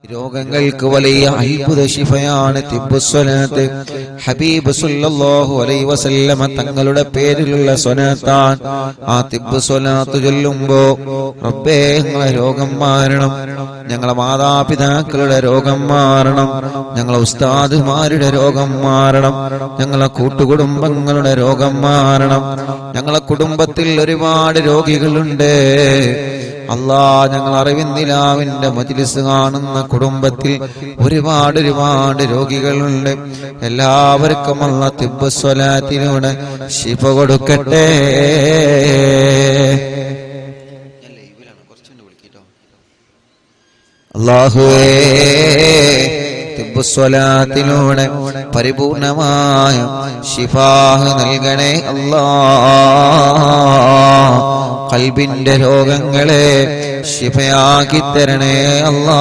രോഗങ്ങൾക്ക് വലിയ അത്ഭുത ശിഫയാണ് തിബുസ്വലാത്ത് ഹബീബ് സല്ലല്ലാഹു അലൈഹി വസല്ലമ തങ്ങളുടെ പേരിലുള്ള സ്വലാത്താണ് ആ തിബുസ്വലാത്ത് ചൊല്ലുമ്പോ റബ്ബേ ഞങ്ങളെ രോഗം മാറണം ഞങ്ങളെ മാതാപിതാക്കളുടെ രോഗം മാറണം ഞങ്ങളെ ഉസ്താദുമാരുടെ രോഗം മാറണം ഞങ്ങളെ കൂട്ടുകുടുംബങ്ങളുടെ രോഗം മാറണം ഞങ്ങളെ കുടുംബത്തിൽ ഒരുപാട് രോഗികളുണ്ട് അല്ലാ ഞങ്ങൾ അറിവിന്ദിലാവിന്റെ മജിലിസ് കാണുന്ന കുടുംബത്തിൽ ഒരുപാട് ഒരുപാട് രോഗികളുണ്ട് എല്ലാവർക്കും അല്ല തിബസ്വലാത്തിലൂടെ ശിഫ കൊടുക്കട്ടെ അള്ളാഹുവേ തിബുസ്വലാത്തിലൂടെ പരിപൂർണമായ ശിഫാഹ് നൽകണേ അല്ലാ കൽബിന്റെ രോഗങ്ങളെ ശിഫയാക്കി തരണേ അല്ലാ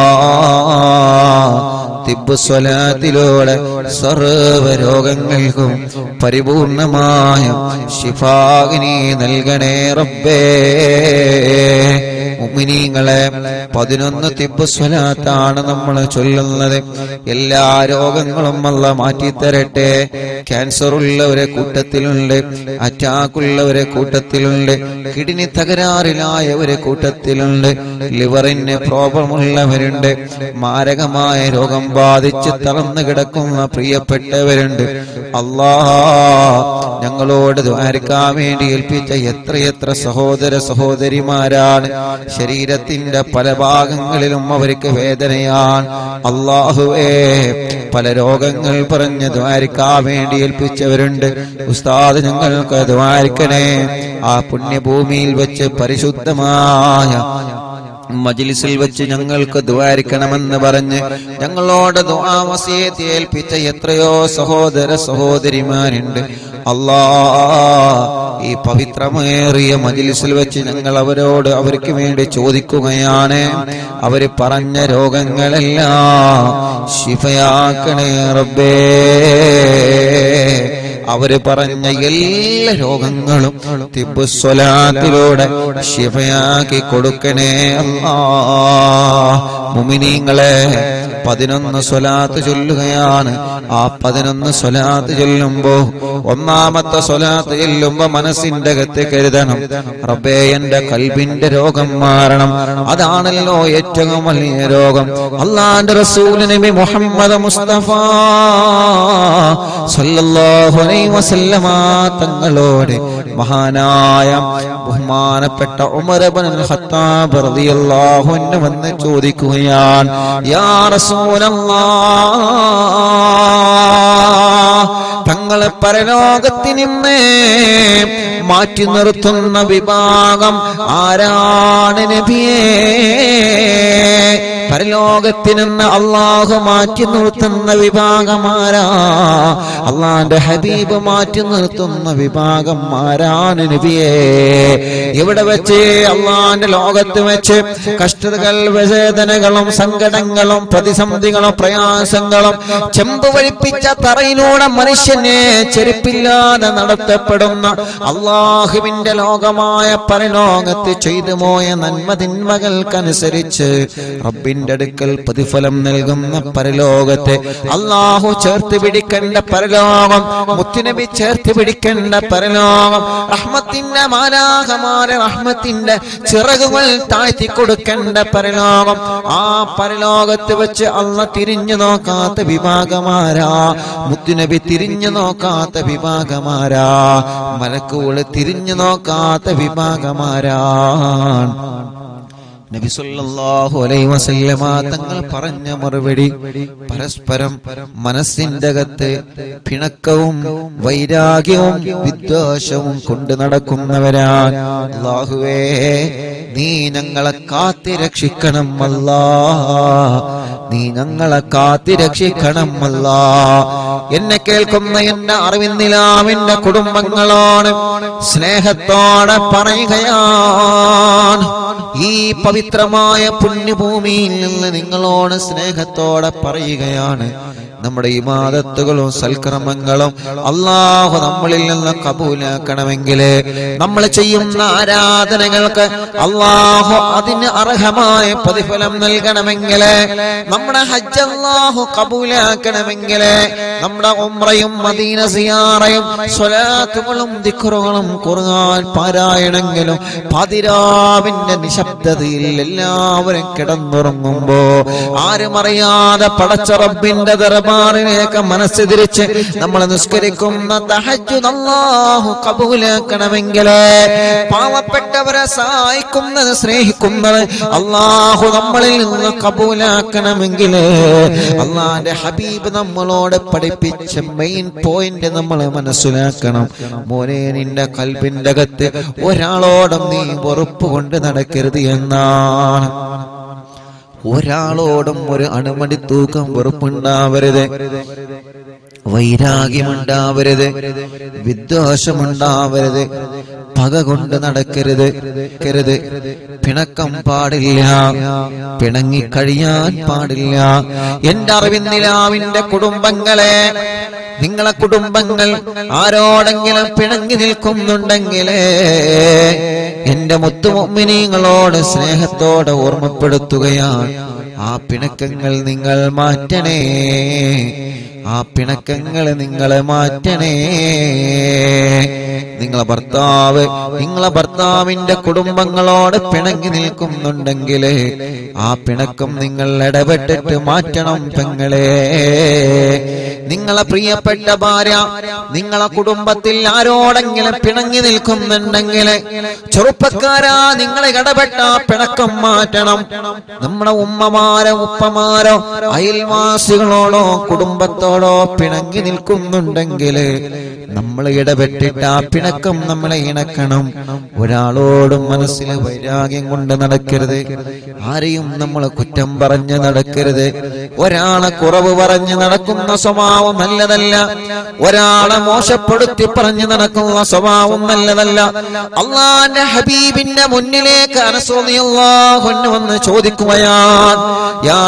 തിബുസ്വലാത്തിലൂടെ സർവ രോഗങ്ങൾക്കും പരിപൂർണമായ ശിഫാഗിനി നൽകണേ റബ്ബേ മുഅ്മിനീങ്ങളെ പതിനൊന്ന് തിബുസ്വലാത്താണ് നമ്മൾ ചൊല്ലുന്നത് എല്ലാ രോഗങ്ങളും അല്ല മാറ്റിത്തരട്ടെ ക്യാൻസർ ഉള്ളവരെ കൂട്ടത്തിലുണ്ട് അറ്റാക്ക് ഉള്ളവരെ കൂട്ടത്തിലുണ്ട് കിഡ്നി തകരാറിലായവരെ കൂട്ടത്തിലുണ്ട് ലിവറിന് പ്രോബ്ലം ഉള്ളവരുണ്ട് മാരകമായ രോഗം ബാധിച്ച് തളർന്നു കിടക്കുന്ന പ്രിയപ്പെട്ടവരുണ്ട് അല്ലാ ഞങ്ങളോട് ദ്വാരക്കാൻ വേണ്ടി ഏൽപ്പിച്ച എത്രയെത്ര സഹോദര സഹോദരിമാരാണ് ശരീരത്തിന്റെ പല ഭാഗങ്ങളിലും അവർക്ക് വേദനയാണ് അള്ളാഹുവേ പല രോഗങ്ങൾ പറഞ്ഞ് ദ്വാരിക്കാൻ വേണ്ടി ഏൽപ്പിച്ചവരുണ്ട് ഉസ്താദ് ഞങ്ങൾക്ക് ദ്വാരിക്കണേ ആ പുണ്യഭൂമിയിൽ വെച്ച് പരിശുദ്ധമായ മജിലിസിൽ വെച്ച് ഞങ്ങൾക്ക് ദ്വാരിക്കണമെന്ന് പറഞ്ഞ് ഞങ്ങളോട് ദുആവസിയത്തെ ഏൽപ്പിച്ച എത്രയോ സഹോദര സഹോദരിമാരുണ്ട് അല്ലാ ഈ പവിത്രമേറിയ മജിലിസിൽ വെച്ച് ഞങ്ങൾ അവരോട് അവർക്ക് വേണ്ടി ചോദിക്കുകയാണ് അവര് പറഞ്ഞ രോഗങ്ങളെല്ലാം ശിഫയാക്കണേ റബ്ബേ അവര് പറഞ്ഞ എല്ലാ രോഗങ്ങളും തിബുസ്വലാത്തിലൂടെ ശിഫയാക്കി കൊടുക്കണേ അല്ലാ മുമിനീങ്ങളെ പതിനൊന്ന് സ്വലാത്ത് ചൊല്ലുകയാണ് ആ പതിനൊന്ന് സ്വലാത്ത് ചൊല്ലുമ്പോ ഒന്നാമത്തെ സ്വലാത്ത് ചൊല്ലുമ്പോ മനസ്സിന്റെ അകത്ത് കരുതണം റബ്ബേ എന്റെ കൽബിന്റെ രോഗം മാറണം അതാണല്ലോ ഏറ്റവും വലിയ രോഗം അള്ളാന്റെ റസൂൽ നബി മുഹമ്മദ് മുസ്തഫ സല്ലല്ലാഹു അലൈഹി വസല്ലമ തങ്ങളോട് മഹാനായ ബഹുമാനപ്പെട്ട ഉമർ ഇബ്നുൽ ഖത്താബ് റളിയല്ലാഹു അൻഹു വന്ന് ചോദിക്കുകയാണ് യാ റസൂലല്ലാഹ് തങ്ങളെ പരലോകത്തിൽ നിന്ന് മാറ്റി നിർത്തുന്ന വിഭാഗം ആരാണ് നബിയേ പരലോകത്തിൽ നിന്ന് അള്ളാഹു മാറ്റി നിർത്തുന്ന വിഭാഗമാരാ അള്ളാന്റെ ഹബീബ് മാറ്റി നിർത്തുന്ന വിഭാഗം ആരാണ് നബിയേ ഇവിടെ വെച്ച് അള്ളാന്റെ ലോകത്ത് വെച്ച് കഷ്ടതകൾ വേദനകളും സങ്കടങ്ങളും പ്രതിസന്ധികളും പ്രയാസങ്ങളും ചെമ്പ് വഴിപ്പിച്ച തറയിലൂടെ മനുഷ്യനെ ചെരുപ്പില്ലാതെ നടത്തപ്പെടുന്ന അള്ളാഹുവിന്റെ ലോകമായ പരലോകത്ത് ചെയ്തു പോയ നന്മ തിന്മകൾക്കനുസരിച്ച് റബ്ബിന്റെ അടുക്കൽ പ്രതിഫലം നൽകുന്ന പരലോകത്തെ അള്ളാഹു ചേർത്ത് പിടിക്കേണ്ട പരലോകം മുത്തുനബി ചേർത്ത് പിടിക്കേണ്ട പരലോകം റഹ്മത്തിന്റെ മാലാഹമാരെ റഹ്മത്തിന്റെ ചിറകുകൾ താഴ്ത്തി കൊടുക്കേണ്ട പരലോകം ആ പരലോകത്ത് വെച്ച് അള്ള തിരിഞ്ഞു നോക്കാത്ത വിഭാഗമാരാ മുത്തുനബി തിരിഞ്ഞു നോക്കാത്ത വിഭാഗമാരാ മലക്കുകള് തിരിഞ്ഞു നോക്കാത്ത വിഭാഗമാരാണ് നബി സല്ലല്ലാഹു അലൈഹി വസല്ലമ തങ്ങൾ പറഞ്ഞ മറുപടി പരസ്പരം മനസ്സിന്റെ അകത്ത് പിണക്കവും വൈരാഗ്യവും വിദ്വേഷവും കൊണ്ട് നടക്കുന്നവരാണ് അല്ലാഹുവേ നീ ഞങ്ങളെ കാത്തി രക്ഷിക്കണം അല്ലാ നീ ഞങ്ങളെ കാത്തി രക്ഷിക്കണം അല്ലാ എന്നെ കേൾക്കുന്ന എന്റെ അറിവിന്നിലാവിന്റെ കുടുംബങ്ങളോട് സ്നേഹത്തോടെ പറയുകയാണ് ഈ പവിത്രമായ പുണ്യഭൂമിയിൽ നിന്ന് നിങ്ങളോട് സ്നേഹത്തോടെ പറയുകയാണ് നമ്മുടെ ഇമാദത്തുകളും സൽക്രമങ്ങളും അള്ളാഹു നമ്മളിൽ നിന്ന് കബൂലാക്കണമെങ്കിൽ നമ്മൾ ചെയ്യുന്ന ആരാധനകൾക്ക് അള്ളാഹു അതിന് അർഹമായ പ്രതിഫലം നൽകണമെങ്കിൽ നമ്മുടെ ഹജ്ജ് അള്ളാഹു കബൂലാക്കണമെങ്കിൽ നമ്മുടെ ഉംറയും മദീന സിയാറയും സ്വലാത്തുകളും ദിക്റുകളും ഖുർആൻ പാരായണമെങ്കിലും പതിരാവിന്റെ നിശബ്ദതയിൽ എല്ലാവരും കിടന്നുറങ്ങുമ്പോ ആരും അറിയാതെ പടച്ച റബ്ബിന്റെ ദർബാറിലേക്ക് മനസ്സ് തിരിച്ച് നമ്മൾ നിസ്കരിക്കുന്ന തഹജ്ജുദ് അല്ലാഹു കബൂലാക്കണമെങ്കിൽ പാവപ്പെട്ടവരെ സഹായിക്കുന്നത് സ്നേഹിക്കുന്നത് അള്ളാഹു നമ്മളിൽ നിന്ന് കബൂലാക്കണമെങ്കിൽ അള്ളാന്റെ ഹബീബ് നമ്മളോട് പഠിപ്പിച്ച മെയിൻ പോയിന്റ് നമ്മൾ മനസ്സിലാക്കണം മോനെ നിന്റെ കൽബിന്റെ അകത്ത് ഒരാളോടും നീ വെറുപ്പ് കൊണ്ട് നടക്കരുത് എന്നാണ് ഒരാളോടും ഒരു അണുമണി തൂക്കം വെറുപ്പുണ്ടാവരുത് വൈരാഗ്യമുണ്ടാവരുത് വിദ്വേഷമുണ്ടാവരുത് പക കൊണ്ട് നടക്കരുത് കരുത് പിണക്കം പാടില്ല പിണങ്ങിക്കഴിയാൻ പാടില്ല എന്റെ അറിവിന്നിലാവിന്റെ കുടുംബങ്ങളെ നിങ്ങളെ കുടുംബങ്ങൾ ആരോടെങ്കിലും പിണങ്ങി നിൽക്കുന്നുണ്ടെങ്കിലേ എന്റെ മുത്തുമൊമ്മിനീങ്ങളോട് സ്നേഹത്തോടെ ഓർമ്മപ്പെടുത്തുകയാണ് ആ പിണക്കങ്ങൾ നിങ്ങൾ മാറ്റണേ ആ പിണക്കങ്ങൾ നിങ്ങൾ മാറ്റണേ നിങ്ങളെ ഭർത്താവ് നിങ്ങളെ ഭർത്താവിന്റെ കുടുംബങ്ങളോട് പിണങ്ങി നിൽക്കുന്നുണ്ടെങ്കിൽ ആ പിണക്കം നിങ്ങൾ ഇടപെട്ടിട്ട് മാറ്റണം പെങ്ങളെ നിങ്ങളെ പ്രിയപ്പെട്ട ഭാര്യ നിങ്ങളെ കുടുംബത്തിൽ ആരോടെങ്കിലും പിണങ്ങി നിൽക്കുന്നുണ്ടെങ്കിൽ ചെറുപ്പക്കാരാ നിങ്ങളെ ഇടപെട്ട ആ പിണക്കം മാറ്റണം നമ്മുടെ ഉമ്മമാരോ ഉപ്പമാരോ അയൽവാസികളോടോ കുടുംബത്തോടോ പിണങ്ങി നിൽക്കുന്നുണ്ടെങ്കിൽ നമ്മൾ ഇടപെട്ടിട്ട് ആ പിണക്കം നമ്മളെ ഇണക്കണം ഒരാളോടും മനസ്സിൽ വൈരാഗ്യം കൊണ്ട് നടക്കരുത് ആരെയും നമ്മൾ കുറ്റം പറഞ്ഞ് നടക്കരുത് ഒരാളെ കുറവ് പറഞ്ഞ് നടക്കുന്ന സ്വഭാവം നല്ലതല്ല ഒരാളെ മോശപ്പെടുത്തി പറഞ്ഞ് നടക്കുന്ന സ്വഭാവം നല്ലതല്ല അള്ളാന്റെ ഹബീബിന്റെ മുന്നിലേക്ക് അനസോദിയല്ലാഹുന്ന് വന്ന് ചോദിക്കുകയാണ് യാ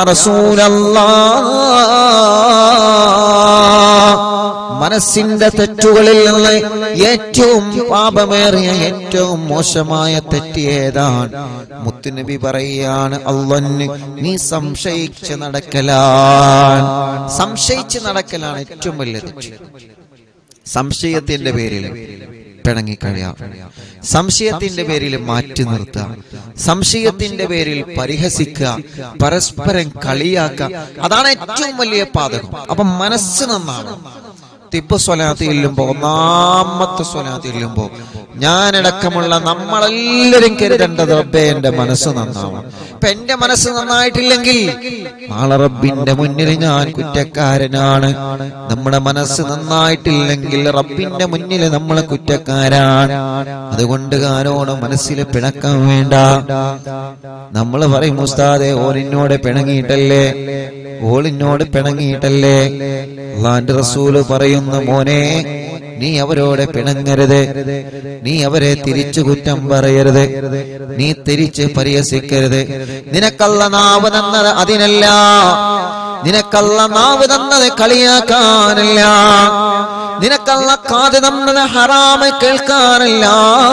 റസൂലല്ലാ മനസ്സിന്റെ തെറ്റുകളിൽ നിന്ന് ഏറ്റവും പാപമേറിയ ഏറ്റവും മോശമായ തെറ്റ് ഏതാണ് മുത്തുനബി പറയാണ് അള്ളന് നീ സംശയിച്ച് നടക്കലാണ് സംശയിച്ച് നടക്കലാണ് ഏറ്റവും വലിയ തെറ്റ് സംശയത്തിന്റെ പേരിൽ പിണങ്ങിക്കഴിയാം സംശയത്തിന്റെ പേരിൽ മാറ്റി നിർത്തുക സംശയത്തിന്റെ പേരിൽ പരിഹസിക്കുക പരസ്പരം കളിയാക്കുക അതാണ് ഏറ്റവും വലിയ പാതകം അപ്പൊ മനസ്സ് നന്നാണ് തിപ്പ് സ്വലാത്ത് ചെല്ലുമ്പോ ഒന്നാമത്തെ സ്വലാത്ത് ചെല്ലുമ്പോ ഞാനടക്കമുള്ള നമ്മളെല്ലാരും കരുതേണ്ടത് റബ്ബെ എന്റെ മനസ്സ് നന്നാവണം ഇപ്പൊ എന്റെ മനസ്സ് നന്നായിട്ടില്ലെങ്കിൽ നാളെ റബ്ബിന്റെ മുന്നിൽ ഞാൻ കുറ്റക്കാരനാണ് നമ്മുടെ മനസ്സ് നന്നായിട്ടില്ലെങ്കിൽ റബ്ബിന്റെ മുന്നിൽ നമ്മൾ കുറ്റക്കാരാണ് അതുകൊണ്ട് കാരോട് മനസ്സിൽ പിണക്കം വേണ്ട നമ്മൾ പറയും ഉസ്താദെ ഓലിനോട് പിണങ്ങിയിട്ടല്ലേ ഓളിനോട് പിണങ്ങിയിട്ടല്ലേ അള്ളാന്റെ റസൂല് പറയുന്ന മോനെ നീ അവരോട് പിണങ്ങരുത് നീ അവരെ തിരിച്ചു കുറ്റം പറയരുത് നീ തിരിച്ച് പരിഹസിക്കരുത് നിനക്കല്ല നാവ് തന്നത് അതിനല്ല നിനക്കല്ല നാവ് തന്നത് കളിയാക്കാനല്ല നിനക്കല്ല കാത് തന്നത് ഹറാമ് കേൾക്കാനല്ല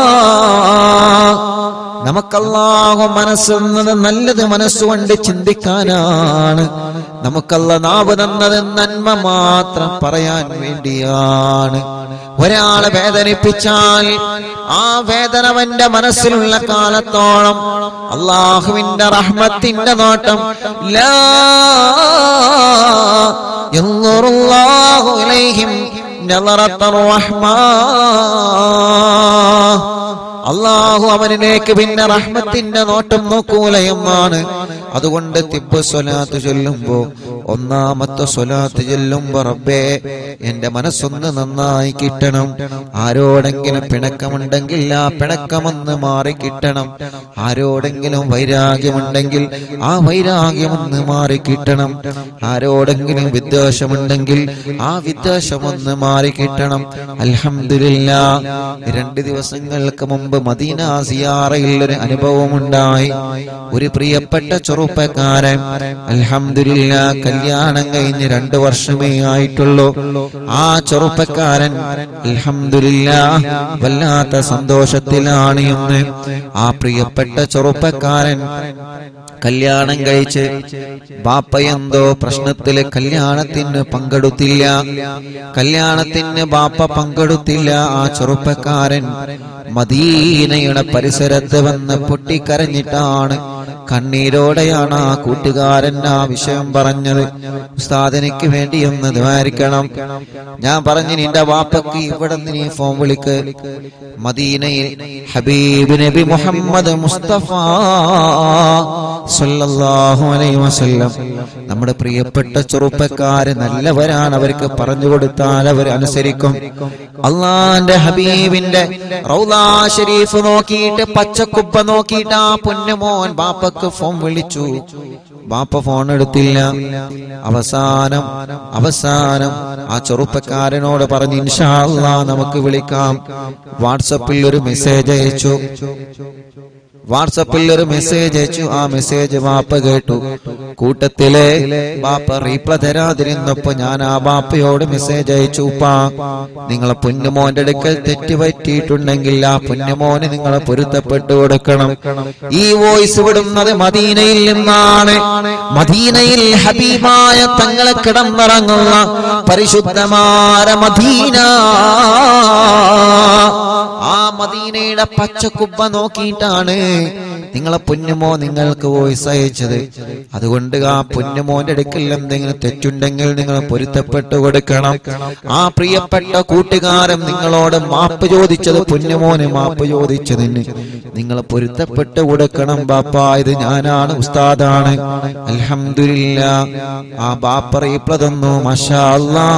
നമുക്കല്ലാഹു മനസ്സെന്നത് നല്ലത് മനസ്സുകൊണ്ട് ചിന്തിക്കാനാണ് നമുക്കല്ല നാവ് തന്നത് നന്മ മാത്രം പറയാൻ വേണ്ടിയാണ് ഒരാളെ വേദനിപ്പിച്ചാൽ ആ വേദന അവന്റെ മനസ്സിലുള്ള കാലത്തോളം അള്ളാഹുവിന്റെ റഹ്മത്തിന്റെ നോട്ടം ലാ യൻദുറുല്ലാഹു ഇലൈഹിം നളറത്തർ റഹ്മാ അള്ളാഹു അവനിലേക്ക് പിന്നെ റഹ്മത്തിന്റെ നോട്ടം നോക്കൂല എന്നാണ് അതുകൊണ്ട് തിബ് സ്വലാത്ത് ചൊല്ലുമ്പോ ഒന്നാമത്തെ സ്വലാത്ത് ചൊല്ലുമ്പോ റബ്ബേ എന്റെ മനസ്സൊന്ന് നന്നായി കിട്ടണം ആരോടെങ്കിലും പിണക്കമുണ്ടെങ്കിൽ ആ പിണക്കമൊന്ന് മാറി കിട്ടണം ആരോടെങ്കിലും വൈരാഗ്യമുണ്ടെങ്കിൽ ആ വൈരാഗ്യമൊന്ന് മാറി കിട്ടണം ആരോടെങ്കിലും വിദ്വേഷമുണ്ടെങ്കിൽ ആ വിദ്വേഷമൊന്ന് മാറി കിട്ടണം അൽഹംദുലില്ല രണ്ട് ദിവസങ്ങൾക്ക് മുമ്പ് മദീന സിയാറയിൽ ഒരു അനുഭവമുണ്ടായി ഒരു പ്രിയപ്പെട്ട ചെറുപ്പക്കാരൻ അൽഹംദുലില്ല കല്യാണം കഴിഞ്ഞ് രണ്ടു വർഷമേ ആയിട്ടുള്ളൂ ആ ചെറുപ്പക്കാരൻ അൽഹംദുലില്ല വല്ലാത്ത സന്തോഷത്തിലാണ് ഇന്ന് ആ പ്രിയപ്പെട്ട ചെറുപ്പക്കാരൻ കല്യാണം കഴിച്ച് ബാപ്പ എന്തോ പ്രശ്നത്തില് കല്യാണത്തിന് പങ്കെടുത്തില്ല കല്യാണത്തിന് ബാപ്പ പങ്കെടുത്തില്ല ആ ചെറുപ്പക്കാരൻ മദീനയുടെ പരിസരത്ത് വന്ന് പൊട്ടിക്കരഞ്ഞിട്ടാണ് കണ്ണീരോടെയാണ് ആ കൂട്ടുകാരൻ ആ വിഷയം പറഞ്ഞത് ഉസ്താദ് എനിക്ക് വേണ്ടി ഒന്ന് ദ്വാരിക്കണം ഞാൻ പറഞ്ഞു നിന്റെ വാപ്പക്ക് ഇവിടെ നിന്ന് നീ ഫോൺ വിളിക്ക് മദീനയിൽ ഹബീബ് നബി മുഹമ്മദ് മുസ്തഫ സല്ലല്ലാഹു അലൈഹി വസല്ലം നമ്മുടെ പ്രിയപ്പെട്ട ചെറുപ്പക്കാര് നല്ലവരാണ് അവർക്ക് പറഞ്ഞു കൊടുത്താൽ അവർ അനുസരിക്കും അള്ളാന്റെ ഹബീബിന്റെ റൗലാ ഷരീഫ് നോക്കിയിട്ട് പച്ചക്കുപ്പ നോക്കിയിട്ട് ആ പൊന്നുമോൻ ബാപ്പക്ക് ഫോൺ വിളിച്ചു ബാപ്പ ഫോൺ എടുത്തില്ല അവസാനം അവസാനം ആ ചെറുപ്പക്കാരനോട് പറഞ്ഞു ഇൻഷാ അല്ലാ നമുക്ക് വിളിക്കാം വാട്സപ്പിൽ ഒരു മെസ്സേജ് അയച്ചു വാട്സപ്പിൽ ഒരു മെസ്സേജ് അയച്ചു ആ മെസ്സേജ് ബാപ്പ കേട്ടു കൂട്ടത്തിലെ ബാപ്പ റീപ്ല തരാതിരുന്നപ്പോ ഞാൻ ആ ബാപ്പയോട് മെസ്സേജ് അയച്ചു ഉപ്പാ നിങ്ങളെ പൊന്നുമോന്റെ അടുക്കൽ തെറ്റ് പറ്റിയിട്ടുണ്ടെങ്കിൽ ആ പൊന്നുമോന് നിങ്ങളെ പൊരുത്തപ്പെട്ടു കൊടുക്കണം ഈ വോയിസ് വിടുന്നത് മദീനയിൽ നിന്നാണ് മദീനയിൽ ഹബീബായ തങ്ങളെ കിടന്നിറങ്ങുന്ന പരിശുദ്ധമായ മദീന ആ മദീനയുടെ പച്ചക്കുപ്പ നോക്കിയിട്ടാണ് നിങ്ങളെ പൊന്നുമോ നിങ്ങൾക്ക് വോയിസ് അയച്ചത് അതുകൊണ്ട് ആ പൊന്നുമോന്റെ അടുക്കൽ എന്തെങ്കിലും തെറ്റുണ്ടെങ്കിൽ നിങ്ങൾ പൊരുത്തപ്പെട്ടു കൊടുക്കണം ആ പ്രിയപ്പെട്ട കൂട്ടുകാരൻ നിങ്ങളോട് മാപ്പ് ചോദിച്ചത് പൊന്നുമോന് മാപ്പ് ചോദിച്ചതിന് നിങ്ങൾ പൊരുത്തപ്പെട്ടു കൊടുക്കണം ബാപ്പ ഇത് ഞാനാണ് ഉസ്താദാണ് അൽഹംദുലില്ല ആ ബാപ്പ റീപ്ല തന്നു മഷാ അല്ലാ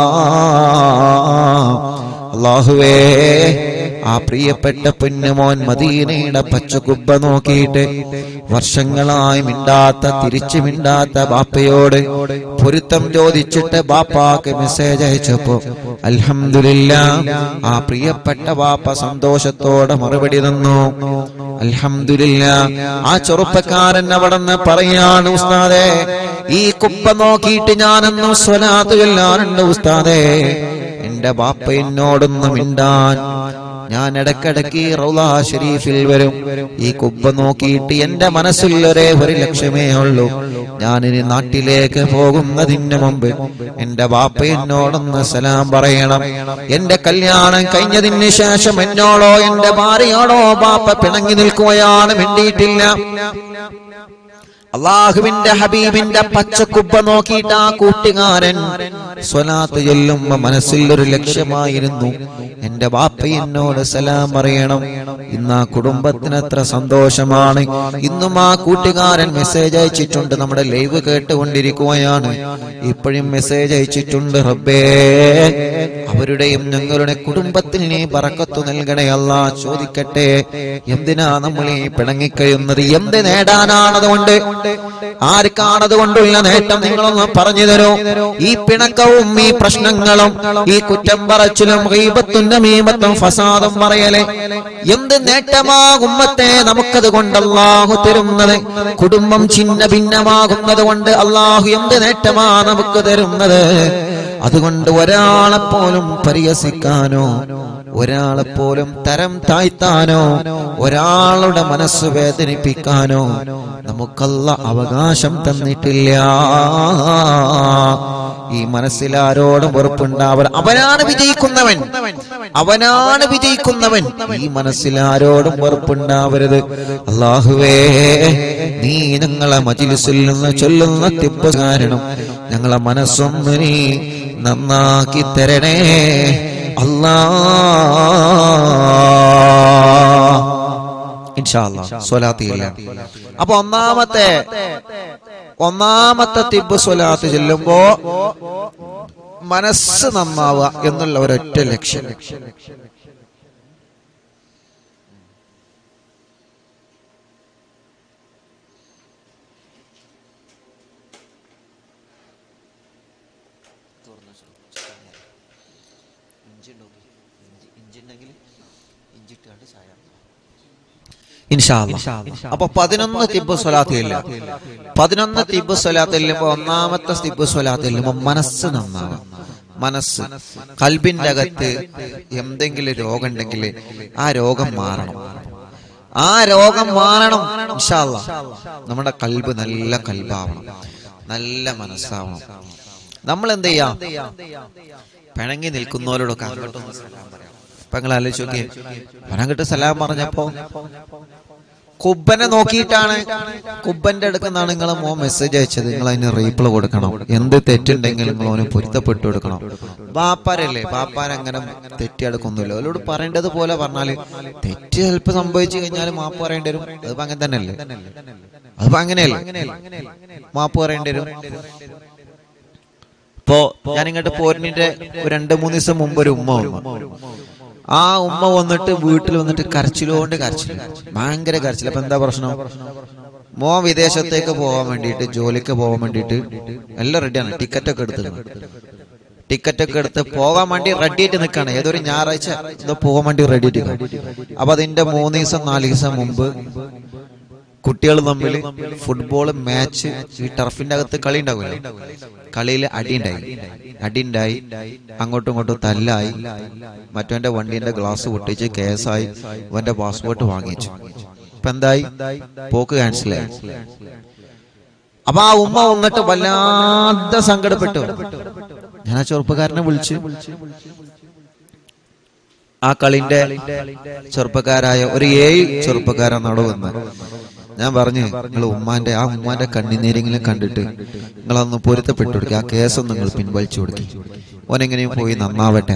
അള്ളാഹുവേ ആ പ്രിയപ്പെട്ട പൊന്നുമോൻ മദീനയുടെ പച്ചക്കുബ്ബ നോക്കിയിട്ട് വർഷങ്ങളായി മിണ്ടാത്ത തിരിച്ചു മിണ്ടാത്ത ബാപ്പയോട് പൊരുത്തം ചോദിച്ചിട്ട് ബാപ്പാക്ക് മെസ്സേജ് അയച്ചപ്പോ അൽഹംദുലില്ല ആ പ്രിയപ്പെട്ട ബാപ്പ സന്തോഷത്തോടെ മറുപടി തന്നു അൽഹംദുലില്ല ആ ചെറുപ്പക്കാരൻ അവിടെ നിന്ന് പറയാണ് ഉസ്താദേ ഈ കുപ്പ നോക്കിയിട്ട് ഞാനെന്നും സ്വലാത്ത് ചൊല്ലാറുണ്ട് ഉസ്താദേ എന്റെ ബാപ്പ എന്നോടൊന്ന് മിണ്ടാൻ ഞാൻ ഇടക്കിടക്ക് റൗലാ ഷരീഫിൽ വരും ഈ കുബ്ബ നോക്കിയിട്ട് എന്റെ മനസ്സിൽ ഒരേ ഒരു ലക്ഷ്യമേ ഉള്ളൂ ഞാനിനി നാട്ടിലേക്ക് പോകുന്നതിന് മുമ്പ് എന്റെ ബാപ്പ എന്നോടൊന്ന് സലാം പറയണം എന്റെ കല്യാണം കഴിഞ്ഞതിന് ശേഷം എന്നോടോ എന്റെ ഭാര്യയോടോ ബാപ്പ പിണങ്ങി നിൽക്കുകയാണ് മിണ്ടിയിട്ടില്ല അള്ളാഹുവിന്റെ ഹബീബിന്റെ പച്ചക്കുബ്ബ നോക്കിയിട്ട് ആ കൂട്ടുകാരൻ സ്വലാത്ത് ചൊല്ലുമ്പോ മനസ്സിൽ ഒരു ലക്ഷ്യമായിരുന്നു എന്റെ ബാപ്പ എന്നോട് സലാം പറയണം ഇന്ന് ആ കുടുംബത്തിന് എത്ര സന്തോഷമാണ് ഇന്നും ആ കൂട്ടുകാരൻ മെസ്സേജ് അയച്ചിട്ടുണ്ട് നമ്മുടെ ലൈവ് കേട്ടുകൊണ്ടിരിക്കുകയാണ് ഇപ്പോഴും മെസ്സേജ് അയച്ചിട്ടുണ്ട് റബ്ബേ അവരുടെയും ഞങ്ങളുടെ കുടുംബത്തിൽ നീ പറക്കത്തു നൽകണേ അല്ല ചോദിക്കട്ടെ എന്തിനാ നമ്മൾ ഈ പിണങ്ങിക്കഴിയുന്നത് എന്ത് നേടാനാണതുകൊണ്ട് ആർക്കാണത് കൊണ്ടുള്ള നേട്ടം നിങ്ങളൊന്ന് പറഞ്ഞു തരൂ ഈ പിണക്കവും ഈ പ്രശ്നങ്ങളും ഈ കുറ്റം പറച്ചിലും ഗീബത്തും നമീമത്തും ഫസാദും പറയലെ എന്ത് നേട്ടമാകുമ്പത്തെ നമുക്കത് കൊണ്ട് അള്ളാഹു തരുന്നത് കുടുംബം ചിന്ന ഭിന്നമാകുന്നത് കൊണ്ട് അള്ളാഹു എന്ത് നേട്ടമാ നമുക്ക് തരുന്നത് അതുകൊണ്ട് ഒരാളെ പോലും പരിഹസിക്കാനോ ഒരാളെ പോലും തരം താഴ്ത്താനോ ഒരാളുടെ മനസ്സ് വേദനിപ്പിക്കാനോ നമുക്കല്ല അവകാശം തന്നിട്ടില്ല ഈ മനസ്സിൽ ആരോടും വെറുപ്പുണ്ടാവണം അവനാണ് വിജയിക്കുന്നവൻ അവനാണ് വിജയിക്കുന്നവൻ ഈ മനസ്സിൽ ആരോടും വെറുപ്പുണ്ടാവരുത് അള്ളാഹുവേ നീ ഞങ്ങളെ മജിലിസിൽ നിന്ന് ചൊല്ലുന്ന തിപ്പ് കാരണം ഞങ്ങളെ മനസ്സൊന്ന് നീ നന്നാക്കി തരണേ അല്ലാ ഇൻഷാ അല്ലാ സ്വലാത്ത് ചെല്ലാം അപ്പൊ ഒന്നാമത്തെ ഒന്നാമത്തെ തിബ് സ്വലാത്ത് ചെല്ലുമ്പോ മനസ്സ് നന്നാവുക എന്നുള്ള ഒരൊറ്റ ലക്ഷ്യം ഇൻഷാ അല്ലാ. അപ്പൊ പതിനൊന്ന് തിബ് സ്വലാത്ത് ഇല്ല പതിനൊന്ന് തിബ് സ്വലാത്ത് ഇല്ലുമ്പോ ഒന്നാമത്തെ തിബ് സ്വലാത്ത് ഇല്ലുമ്പോ മനസ്സ് നന്നാവും മനസ്സ് കൽബിന്റെ അകത്ത് എന്തെങ്കിലും രോഗം ഉണ്ടെങ്കിൽ ആ രോഗം മാറണം ആ രോഗം മാറണം ഇൻഷാ അല്ലാ. നമ്മുടെ കൽബ് നല്ല കൽബാവണം നല്ല മനസ്സാവണം നമ്മൾ എന്ത് ചെയ്യാം പിണങ്ങി നിൽക്കുന്നവരോടൊക്കെ അങ്ങോട്ടൊന്ന് സലാം പറയാം ഇപ്പൊ നിങ്ങൾ ആലോചിച്ച് നോക്കിയേ അവനങ്ങോട്ട് സലാം പറഞ്ഞപ്പോ കുബ്ബനെ നോക്കിയിട്ടാണ് കുബ്ബന്റെ അടുക്കുന്നാണ് നിങ്ങളെ മോ മെസ്സേജ് അയച്ചത് നിങ്ങൾ അതിന് റീപ്ലൈ കൊടുക്കണം എന്ത് തെറ്റുണ്ടെങ്കിലും നിങ്ങൾ അവന് പൊരുത്തപ്പെട്ടു കൊടുക്കണം ബാപ്പാരല്ലേ ബാപ്പാരങ്ങനെ തെറ്റിയെടുക്കൊന്നുമില്ല അവരോട് പറയേണ്ടത് പോലെ പറഞ്ഞാല് തെറ്റ് ചിലപ്പോ സംഭവിച്ചു കഴിഞ്ഞാൽ മാപ്പ് പറയേണ്ടി വരും അതിപ്പോ അങ്ങനെ തന്നെയല്ലേ അതിപ്പോ അങ്ങനെയല്ലേ മാപ്പ് പറയേണ്ടി വരും ഇപ്പോ ഞാൻ ഇങ്ങോട്ട് പോരിനിന്റെ ഒരു രണ്ട് മൂന്ന് ദിവസം മുമ്പ് ഒരു ഉമ്മ വന്നു ആ ഉമ്മ വന്നിട്ട് വീട്ടിൽ വന്നിട്ട് കരച്ചിലോണ്ട് കരച്ചിൽ ഭയങ്കര കരച്ചിൽ അപ്പൊ എന്താ പ്രശ്നം മോ വിദേശത്തേക്ക് പോകാൻ വേണ്ടിയിട്ട് ജോലിക്ക് പോകാൻ വേണ്ടിയിട്ട് എല്ലാം റെഡിയാണ് ടിക്കറ്റ് ഒക്കെ എടുത്ത് ടിക്കറ്റ് ഒക്കെ എടുത്ത് പോകാൻ വേണ്ടി റെഡി ആയിട്ട് നിൽക്കാണ് ഏതൊരു ഞായറാഴ്ച എന്തോ പോകാൻ വേണ്ടി റെഡി ആയിട്ട് അപ്പൊ അതിന്റെ മൂന്ന് ദിവസം നാല് ദിവസം മുമ്പ് കുട്ടികൾ തമ്മിൽ ഫുട്ബോൾ മാച്ച് ഈ ടർഫിന്റെ അകത്ത് കളി ഉണ്ടാവില്ല കളിയിൽ അടിയുണ്ടായി അടിയുണ്ടായി അങ്ങോട്ടും ഇങ്ങോട്ടും തല്ലായി മറ്റവന്റെ വണ്ടീന്റെ ഗ്ലാസ് പൊട്ടിച്ച് കേസായി അവന്റെ പാസ്പോർട്ട് വാങ്ങിച്ചു ഇപ്പൊ എന്തായി പോക്ക് ക്യാൻസലായി അപ്പൊ ആ ഉമ്മ വന്നിട്ട് വല്ലാതെ സങ്കടപ്പെട്ടു ഞാൻ ആ ചെറുപ്പക്കാരനെ വിളിച്ച് ആ കളിന്റെ ചെറുപ്പക്കാരായ ഒരു ഏഴ് ചെറുപ്പക്കാരാണ് അവിടെ വന്നത് ഞാൻ പറഞ്ഞു നിങ്ങൾ ഉമ്മാന്റെ ആ ഉമ്മാന്റെ കണ്ണിനീരെങ്കിലും കണ്ടിട്ട് നിങ്ങളൊന്ന് പൊരുത്തപ്പെട്ടു കൊടുക്കുക ആ കേസൊന്നും നിങ്ങൾ പിൻവലിച്ചു കൊടുക്കുക ഓനെങ്ങനെയും പോയി നന്നാവട്ടെ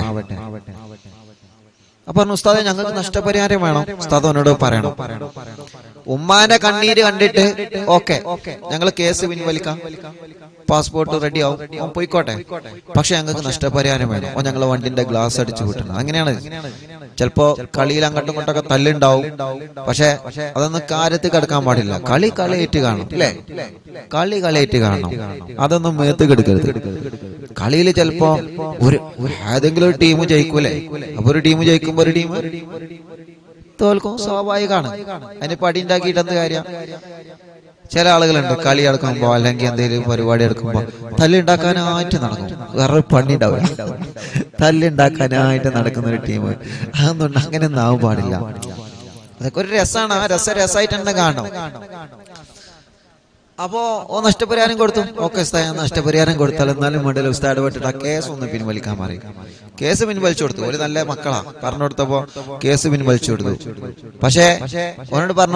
അപ്പൊ പറഞ്ഞു ഉസ്താദെ ഞങ്ങൾക്ക് നഷ്ടപരിഹാരം വേണം ഉസ്താദ് അവനോട് പറയണം ഉമ്മാന്റെ കണ്ണീര് കണ്ടിട്ട് ഓക്കെ ഞങ്ങൾ കേസ് പിൻവലിക്കാം പാസ്പോർട്ട് റെഡി ആവും ഓൻ പോയിക്കോട്ടെ പക്ഷെ ഞങ്ങൾക്ക് നഷ്ടപരിഹാരം വേണം ഓ ഞങ്ങൾ വണ്ടിന്റെ ഗ്ലാസ് അടിച്ചു വിട്ടണം അങ്ങനെയാണ് ചിലപ്പോ കളിയിൽ അങ്ങോട്ടും ഇങ്ങോട്ടൊക്കെ തല്ലുണ്ടാവും പക്ഷെ അതൊന്നും കാര്യത്തിൽ കിടക്കാൻ പാടില്ല കളി കളിയേറ്റ് കാണും അല്ലേ കളി കളിയേറ്റ് കാണണം അതൊന്നും മേത്ത് കെടുക്കരുത് കളിയിൽ ചിലപ്പോ ഒരു ഒരു ഏതെങ്കിലും ഒരു ടീം ജയിക്കൂലേ അപ്പൊ ഒരു ടീം ജയിക്കുമ്പോ ഒരു ടീം തോൽക്കും സ്വാഭാവികമാണ് അതിന് പടി ഉണ്ടാക്കിയിട്ട് എന്ത് കാര്യം ചില ആളുകളുണ്ട് കളി എടുക്കുമ്പോ അല്ലെങ്കിൽ എന്തെങ്കിലും പരിപാടി എടുക്കുമ്പോ തല്ലുണ്ടാക്കാനായിട്ട് നടക്കും വേറെ പണി ഉണ്ടാവില്ല തല്ലുണ്ടാക്കാനായിട്ട് നടക്കുന്ന ഒരു ടീം അതൊന്നും അങ്ങനെ ഒന്നും ആവാൻ പാടില്ല അതൊക്കെ ഒരു രസമാണ് ആ രസം രസമായിട്ട് തന്നെ കാണണം അപ്പോ ഓ നഷ്ടപരിഹാരം കൊടുത്തു ഓക്കെ ഉസ്താദ് ഞാൻ നഷ്ടപരിഹാരം കൊടുത്താൽ എന്നാലും വേണ്ടില്ല ഉസ്താദ് ഇടപെട്ടിട്ട് ആ കേസ് ഒന്ന് പിൻവലിക്കാൻ പറയും കേസ് പിൻവലിച്ചു കൊടുത്തു ഒരു നല്ല മക്കളാ പറഞ്ഞു കൊടുത്തപ്പോ കേസ് പിൻവലിച്ചു കൊടുത്തു പക്ഷേ ഓനോട് പറഞ്ഞു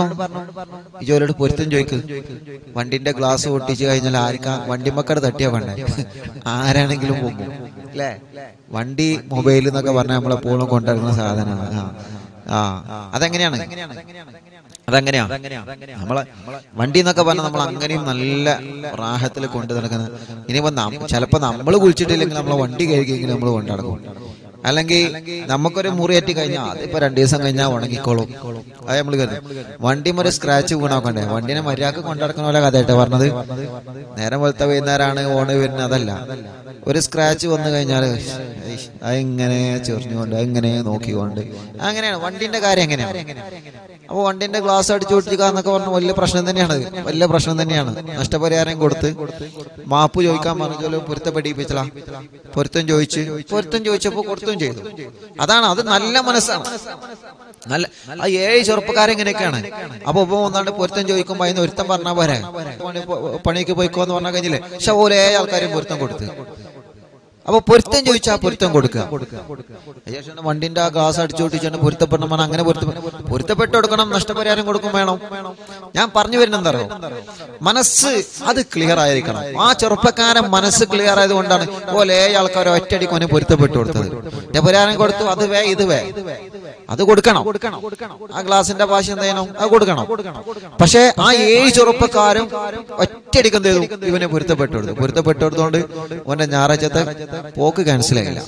ഈ ജോലിയോട് പൊരുത്തം ചോദിക്ക് വണ്ടിന്റെ ഗ്ലാസ് പൊട്ടിച്ചു കഴിഞ്ഞാൽ ആർക്കാ വണ്ടി മക്കടെ തട്ടിയാ വേണ്ടേ ആരാണെങ്കിലും പോകും അല്ലേ വണ്ടി മൊബൈൽ എന്നൊക്കെ പറഞ്ഞാൽ നമ്മളെപ്പോഴും കൊണ്ടിരുന്ന സാധനമാണ് ആ ആ അതെങ്ങനെയാണ് അതെങ്ങനെയാ നമ്മളെ വണ്ടി എന്നൊക്കെ പറഞ്ഞാൽ നമ്മൾ അങ്ങനെയും നല്ല റാഹത്തിൽ കൊണ്ടു നടക്കുന്നത് ഇനിയിപ്പോ നം- ചിലപ്പോ നമ്മൾ കുളിച്ചിട്ടില്ലെങ്കിൽ നമ്മളെ വണ്ടി കഴുകിയെങ്കിൽ നമ്മൾ കൊണ്ടു നടക്കും അല്ലെങ്കിൽ നമുക്കൊരു മുറിയേറ്റി കഴിഞ്ഞാൽ അതിപ്പോ രണ്ടു ദിവസം കഴിഞ്ഞാൽ ഉണങ്ങിക്കോളും അത് നമ്മൾ കരുതും വണ്ടി ഒരു സ്ക്രാച്ച് വീണാക്കണ്ടേ വണ്ടിനെ മര്യാദക്ക് കൊണ്ടുനടക്കുന്ന പോലെ കഥയായിട്ട് പറഞ്ഞത് നേരം വെളുത്ത വൈകുന്നേരമാണ് ഓണ് വരുന്നത് അതല്ല ഒരു സ്ക്രാച്ച് വന്നു കഴിഞ്ഞാൽ അതിങ്ങനെ ചെറിഞ്ഞുകൊണ്ട് അതിങ്ങനെ നോക്കിക്കൊണ്ട് അങ്ങനെയാണ് വണ്ടിന്റെ കാര്യം എങ്ങനെയാണ് അപ്പൊ വണ്ടിന്റെ ഗ്ലാസ് അടിച്ചു പൊട്ടിക്കുക എന്നൊക്കെ പറഞ്ഞ വലിയ പ്രശ്നം തന്നെയാണ് വലിയ പ്രശ്നം തന്നെയാണ് നഷ്ടപരിഹാരം കൊടുത്ത് മാപ്പ് ചോദിക്കാൻ പറഞ്ഞാലും പൊരുത്തപ്പെടിപ്പിച്ചല പൊരുത്തം ചോദിച്ച് പൊരുത്തം ചോദിച്ചപ്പോ കൊടുത്തും ചെയ്തു അതാണ് അത് നല്ല മനസ്സാണ് നല്ല ആ ഏഴ് ചെറുപ്പക്കാരെങ്ങനെയൊക്കെയാണ് അപ്പൊ ഇപ്പൊ ഒന്നാണ്ട് പൊരുത്തം ചോദിക്കുമ്പോ അതിന് ഒരുത്തം പറഞ്ഞാ പോരെ പണി പോ- പണിക്ക് പോയിക്കോ എന്ന് പറഞ്ഞാൽ കഴിഞ്ഞില്ലേ പക്ഷെ ഓരോ ആൾക്കാരും പൊരുത്തം കൊടുത്ത് അപ്പൊ പൊരുത്തം ചോദിച്ചാ പൊരുത്തം കൊടുക്കുക അയ്യോ, വണ്ടിന്റെ ആ ഗ്ലാസ് അടിച്ചു പൊട്ടിച്ചാണ് പൊരുത്തപ്പെടണം പറഞ്ഞാൽ അങ്ങനെ പൊരുത്ത പൊരുത്തപ്പെട്ട് കൊടുക്കണം നഷ്ടപരിഹാരം കൊടുക്കും വേണം ഞാൻ പറഞ്ഞു വരുന്നത് എന്താ അറിയോ മനസ്സ് അത് ക്ലിയർ ആയിരിക്കണം ആ ചെറുപ്പക്കാരൻ മനസ്സ് ക്ലിയർ ആയതുകൊണ്ടാണ് പോലെ ആൾക്കാർ ഒറ്റയടിക്ക് അവന് പൊരുത്തപ്പെട്ടു കൊടുത്തത് നഷ്ടപരിഹാരം കൊടുത്തു അത് വേ ഇത് വേ അത് കൊടുക്കണം ആ ഗ്ലാസിന്റെ ഭാഷ എന്ത് ചെയ്യണം അത് കൊടുക്കണം പക്ഷേ ആ ഏഴ് ചെറുപ്പക്കാരും ഒറ്റയടിക്ക് എന്ത് ചെയ്തു ഇവനെ പൊരുത്തപ്പെട്ടു കൊടുത്തു പൊരുത്തപ്പെട്ടു കൊടുത്തോണ്ട് അവന്റെ ഞായറാഴ്ചത്തെ പോക്ക് ക്യാൻസൽ ആയില്ല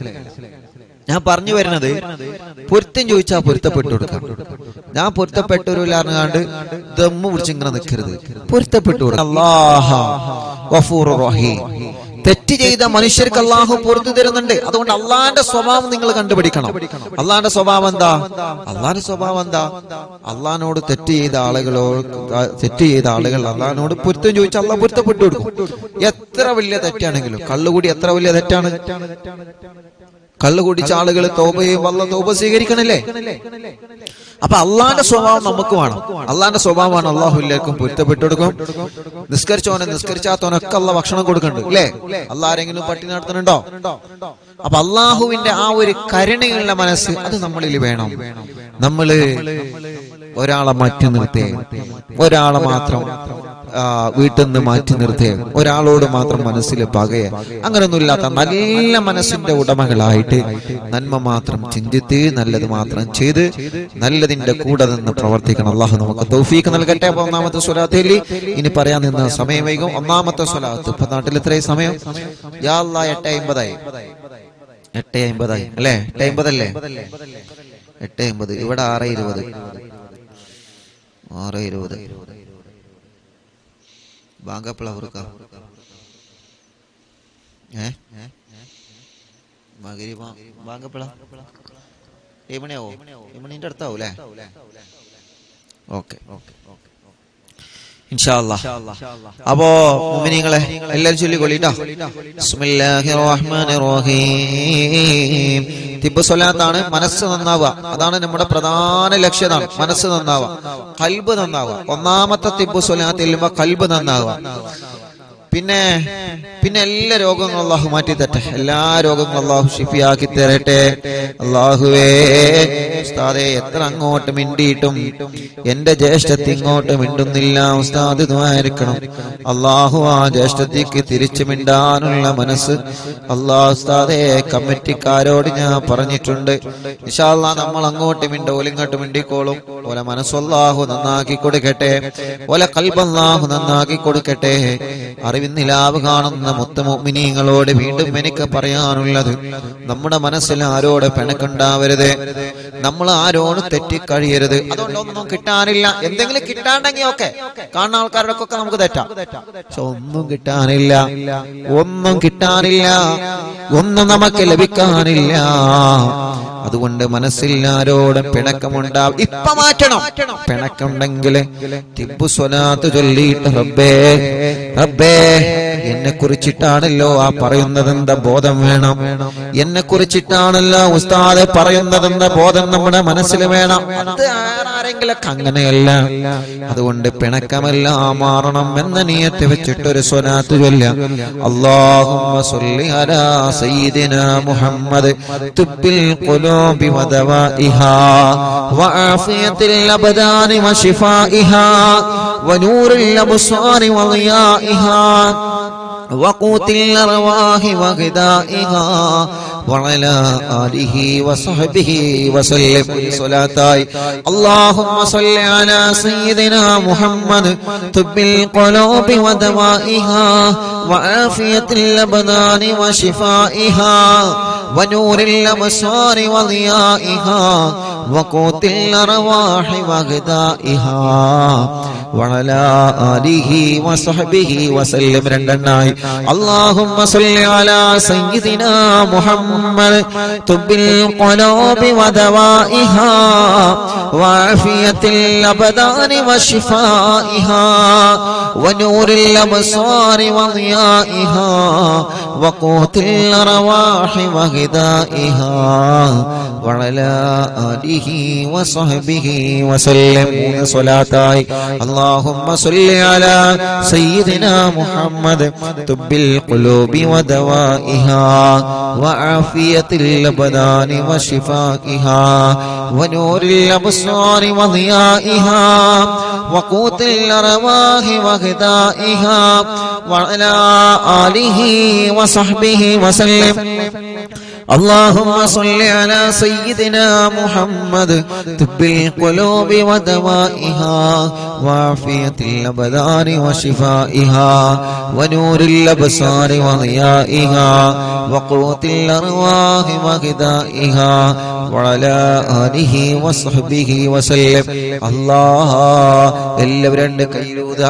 ഞാൻ പറഞ്ഞു വരുന്നത് പൊരുത്തം ചോദിച്ചാൽ പൊരുത്തപ്പെട്ടു കൊടുക്കാം ഞാൻ പൊരുത്തപ്പെട്ടൊരുലാർന്നുകാണ്ട് ദമ്മ് പിടിച്ച് ഇങ്ങനെ നിൽക്കരുത് പൊരുത്തപ്പെട്ടു കൊടുക്കാം അല്ലാഹ ഗഫൂറുർ റഹീം തെറ്റ് ചെയ്ത മനുഷ്യർക്ക് അള്ളാഹു പുറത്തു തരുന്നുണ്ട് അതുകൊണ്ട് അള്ളാന്റെ സ്വഭാവം നിങ്ങൾ കണ്ടുപിടിക്കണം അള്ളാന്റെ സ്വഭാവം എന്താ അള്ളാന്റെ സ്വഭാവം എന്താ അള്ളഹാനോട് തെറ്റ് ചെയ്ത ആളുകളോട് തെറ്റ് ചെയ്ത ആളുകൾ അള്ളഹാനോട് പൊരുത്തം ചോദിച്ചാൽ അള്ളാഹ് പൊരുത്തപ്പെട്ടു കൊടുക്കും എത്ര വലിയ തെറ്റാണെങ്കിലും കള്ളുകൂടി എത്ര വലിയ തെറ്റാണ് കള്ളു കുടിച്ച ആളുകൾ തോപയും വല്ല തോപ സ്വീകരിക്കണല്ലേ അപ്പൊ അള്ളാന്റെ സ്വഭാവം നമുക്ക് വേണം അള്ളാന്റെ സ്വഭാവമാണ് അള്ളാഹു എല്ലാവർക്കും പൊരുത്തപ്പെട്ടു കൊടുക്കും നിസ്കരിച്ചവനെ നിസ്കരിച്ചാത്തവനൊക്കെ അള്ള ഭക്ഷണം കൊടുക്കുന്നുണ്ട് അല്ലേ അള്ളാഹ് ആരെങ്കിലും പട്ടി നടത്തുന്നുണ്ടോ അപ്പൊ അള്ളാഹുവിന്റെ ആ ഒരു കരുണയുള്ള മനസ്സ് അത് നമ്മളിൽ വേണം നമ്മള് ഒരാളെ മാറ്റി നിർത്തേ ഒരാളെ മാത്രം ആ, വീട്ടിൽ നിന്ന് മാറ്റി നിർത്തേ ഒരാളോട് മാത്രം മനസ്സിൽ പകയെ അങ്ങനൊന്നുമില്ലാത്ത നല്ല മനസ്സിന്റെ ഉടമകളായിട്ട് നന്മ മാത്രം ചിന്തിത്ത് നല്ലത് മാത്രം ചെയ്ത് നല്ലതിന്റെ കൂടെ നിന്ന് പ്രവർത്തിക്കണം അള്ളാഹു നമുക്ക് തൗഫീക്ക് നൽകട്ടെ അപ്പൊ ഒന്നാമത്തെ സ്വലാത്തിൽ ഇനി പറയാൻ നിന്ന സമയം വൈകും ഒന്നാമത്തെ സ്വലാത്ത് ഇപ്പൊ നാട്ടിൽ ഇത്രയും സമയം യാ അല്ലാ എട്ട് അമ്പതായി എട്ട് അമ്പതായി അല്ലേ എട്ട് അമ്പതല്ലേ എട്ട് അമ്പത് ഇവിടെ ആറ് ഇരുപത് ആറ് ഇരുപത് ബാങ്കപ്പള അവർക്ക് ഏ മകരി ബാങ്കപ്പള ഏമണിയാവോ ഏമണിന്റെ അടുത്താവൂ അല്ലേ ഓക്കെ ഓക്കെ ഇൻഷാല്ലാ അപ്പോ മുഅ്മിനീങ്ങളെ എല്ലാവരും ചൊല്ലിക്കൊള്ളിട്ടോ ബിസ്മില്ലാഹിർ റഹ്മാനിർ റഹീം തിബ് സ്വലാത്താണ് മനസ്സ് നന്നാവുക അതാണ് നമ്മുടെ പ്രധാന ലക്ഷ്യതാണ് മനസ്സ് നന്നാവുക കൽബ് നന്നാവുക ഒന്നാമത്തെ തിബ് സ്വലാത്ത് ചെല്ലുമ്പോ കൽബ് നന്നാവുക പിന്നെ പിന്നെ എല്ലാ രോഗങ്ങളും അള്ളാഹു മാറ്റി തരട്ടെ എല്ലാ രോഗങ്ങളും അള്ളാഹു ഷിഫിയാക്കി തരട്ടെ അള്ളാഹുവേ ഉസ്താദെ എത്ര അങ്ങോട്ട് മിണ്ടിയിട്ടും എന്റെ ജ്യേഷ്ഠത്തി ഇങ്ങോട്ട് മിണ്ടുന്നില്ല ഉസ്താദ് ദ്വാരിക്കണം അള്ളാഹു ആ ജ്യേഷ്ഠത്തിക്ക് തിരിച്ചു മിണ്ടാനുള്ള മനസ്സ് അള്ളാഹു ഉസ്താദെ കമ്മിറ്റിക്കാരോട് ഞാൻ പറഞ്ഞിട്ടുണ്ട് ഇൻഷാല്ലാ നമ്മൾ അങ്ങോട്ട് മിണ്ട ഓലിങ്ങോട്ട് മിണ്ടിക്കോളും ഓല മനസ്സല്ലാഹു നന്നാക്കി കൊടുക്കട്ടെ ഓല കൽബല്ലാഹു നന്നാക്കി കൊടുക്കട്ടെ അറിവിൻ നിലാവ് കാണുന്ന മുത്തമോമിനീങ്ങളോട് വീണ്ടും എനിക്ക് പറയാനുള്ളത് നമ്മുടെ മനസ്സിൽ ആരോട് പിണക്കുണ്ടാവരുത് നമ്മൾ ആരോട് തെറ്റിക്കഴിയരുത് അതുകൊണ്ട് ഒന്നും കിട്ടാനില്ല എന്തെങ്കിലും കിട്ടാണ്ടെങ്കിൽ ഒക്കെ കാണുന്ന ആൾക്കാരോടൊക്കെ നമുക്ക് തെറ്റാം പക്ഷെ ഒന്നും കിട്ടാനില്ല ഒന്നും കിട്ടാനില്ല ഒന്നും നമുക്ക് ലഭിക്കാനില്ല അതുകൊണ്ട് മനസ്സിൽ ആരോടും പിണക്കമുണ്ടാവും ഇപ്പൊ മാറ്റണം പിണക്കുണ്ടെങ്കിൽ തിബു സ്വലാത്ത് ചൊല്ലിയിട്ട് റബ്ബേ റബ്ബേ എന്നെ കുറിച്ചിട്ടാണല്ലോ ആ പറയുന്നതെന്ത ബോധം വേണം എന്നെ കുറിച്ചിട്ടാണല്ലോ ഉസ്താദ് പറയുന്നതെന്ത ബോധം നമ്മുടെ മനസ്സിൽ വേണം അത് ആരെങ്കിലൊക്കെ അങ്ങനെയല്ല അതുകൊണ്ട് പിണക്കമെല്ലാം മാറണം എന്ന നിയത്ത് വെച്ചിട്ടൊരു സ്വനാത്ത് ചൊല്ല അള്ളാഹുമ്മ സ്വല്ലി അലാ സയ്യിദിനാ മുഹമ്മദ് തുബ്ബിൽ ഖുലൂബി വദവാഇഹാ വആഫിയത്തിൽ അബ്ദാനി വശിഫാഇഹാ ونور الأبصار وضيائها وقوت الأرواح وغذائها وعلى آله وصحبه وسلم صلاتاي اللهم صل على سيدنا محمد طب القلوب ودوائها وعافية الأبدان وشفائها ونور الأبصار وضيائها وقوت الأرواح وغذائها وعلى آله وصحبه وسلم രണ്ടെണ്ണായി اللهم صل على سيدنا محمد طب القلوب ودوائها وعافية الأبدان وشفائها ونور الأبصار وضيائها وقوت الأرواح وغذائها وعلى آله وصحبه وسلم صلاتاي اللهم صل على سيدنا محمد طب القلوب ودوائها وعافية الأبدان وشفائها ونور الأبصار وضيائها وقوت الأرواح وغذائها وعلى آله وصحبه وسلم اللهم صل على سيدنا محمد طب القلوب ودوائها وعافية الأبدان وشفائها ونور الأبصار وضيائها وقوت الأرواح وغذائها وعلى آله وصحبه وسلم الله എല്ലാവരും രണ്ട് കയ്യിലൂത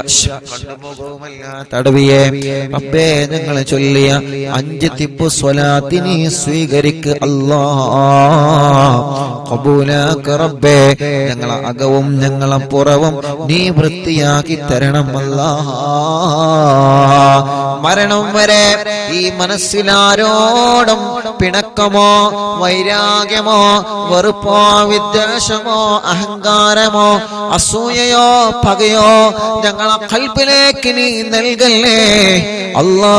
തടവിയെ റബ്ബേ ഞങ്ങൾ ചൊല്ലിയ അഞ്ച് തിപ്പ് സ്വലാത്തിനി സ്വീകരിക്ക് അല്ലാ കബൂലാക്ക് റബ്ബേ ഞങ്ങളെ അകവും ഞങ്ങളെ പുറവും നീ വൃത്തിയാക്കി തരണം അല്ലാ മരണം വരെ ഈ മനസ്സിലാരോടും പിണക്കമോ വൈരാഗ്യമോ വെറുപ്പോ വിദ്വേഷമോ അഹങ്കാരമോ അസൂയയോ പകയോ ഞങ്ങളെ കൽപ്പിലേക്ക് നീ നൽകല്ലേ അല്ലാ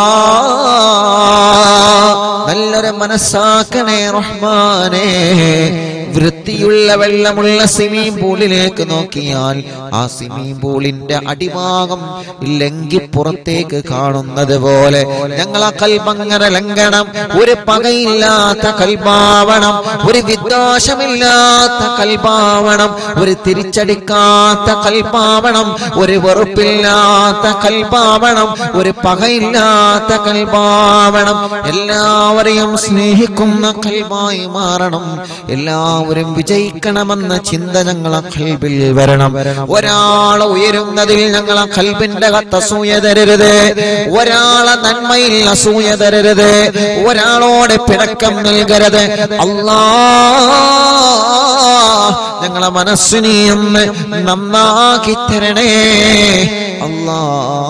നല്ലൊരു മനസ്സാക്കണേ റഹ്മാനേ വൃത്തിയുള്ള വെള്ളമുള്ള സ്വിമ്മിംഗ് പൂളിലേക്ക് നോക്കിയാൽ ആ സ്വിമ്മിംഗ് പൂളിന്റെ അടിഭാഗം ലംഘി പുറത്തേക്ക് കാണുന്നത് പോലെ ഞങ്ങളെ കൽബങ്ങര ലംഘനം ഒരു പകയില്ലാത്ത കൽഭാവണം ഒരു വിദ്വേഷമില്ലാത്ത കൽഭാവണം ഒരു തിരിച്ചടിക്കാത്ത കൽഭാവണം ഒരു വെറുപ്പില്ലാത്ത കൽഭാവണം ഒരു പകയില്ലാത്ത കൽഭാവണം എല്ലാവരെയും സ്നേഹിക്കുന്ന കൽബായി മാറണം എല്ലാവരും വിജയിക്കണമെന്ന ചിന്ത ഞങ്ങളെ കൽബിൽ വരണം ഒരാളെ ഉയരുന്നതിൽ ഞങ്ങളെ കൽബിന്റെ കത്ത് അസൂയ തരരുത് ഒരാളെ നന്മയിൽ അസൂയ തരരുത് ഒരാളോട് പിണക്കം നൽകരുത് അല്ലാ ഞങ്ങളെ മനസ്സിനെ ഒന്ന് നന്നാക്കി തരണേ അല്ലാ